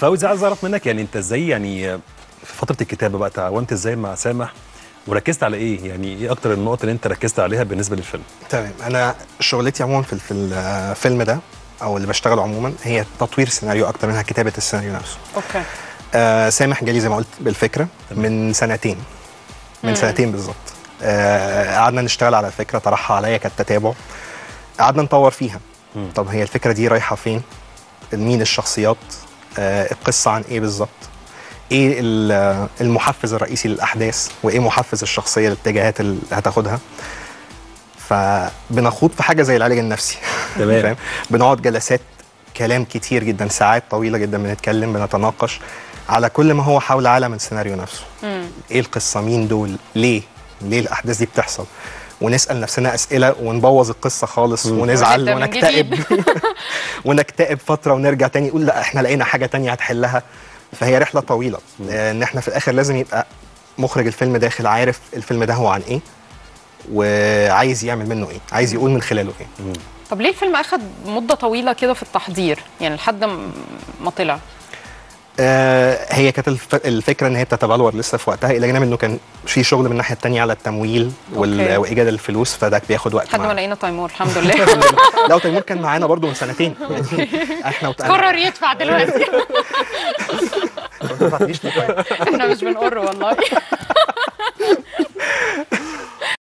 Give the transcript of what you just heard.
فعاوز عايز اعرف منك يعني انت ازاي يعني في فتره الكتابه بقى تعاونت ازاي مع سامح وركزت على ايه يعني ايه اكتر النقط اللي انت ركزت عليها بالنسبه للفيلم تمام انا شغلتي عموما في في الفيلم ده او اللي بشتغله عموما هي تطوير سيناريو اكتر منها كتابه السيناريو نفسه اوكي آه سامح جالي زي ما قلت بالفكره تمام. من سنتين من مم. سنتين بالظبط آه قعدنا نشتغل على الفكره طرحها عليا كالتتابع قعدنا نطور فيها مم. طب هي الفكره دي رايحه فين مين الشخصيات آه القصه عن ايه بالظبط ايه ال- المحفز الرئيسي للاحداث وايه محفز الشخصيه الاتجاهات اللي هتاخدها فبنخوض في حاجه زي العلاج النفسي تمام. فاهم؟ بنقعد جلسات كلام كتير جدا ساعات طويله جدا بنتكلم بنتناقش على كل ما هو حول عالم السيناريو نفسه مم. ايه القصه مين دول ليه ليه الاحداث دي بتحصل ونسال نفسنا اسئله ونبوظ القصه خالص ونزعل ونبدأ من ونكتئب ونكتئب فتره ونرجع تاني نقول لا احنا لقينا حاجه تانية هتحلها فهي رحله طويله آه، ان احنا في الاخر لازم يبقى مخرج الفيلم داخل عارف الفيلم ده هو عن ايه وعايز يعمل منه ايه عايز يقول من خلاله ايه طب ليه الفيلم اخد مده طويله كده في التحضير يعني لحد م- ما طلع آه، هي كانت الف- الفكره ان هي بتتبلور لسه في وقتها الى جانب انه كان في شغل من الناحيه الثانيه على التمويل وال- أوكي. وايجاد الفلوس فده بياخد وقت لحد ما معانا. لقينا تيمور الحمد لله لا تيمور كان معانا برضو من سنتين يعني احنا وت- قرر يدفع دلوقتي ما دفعتنيش دفعة. احنا مش بنقر والله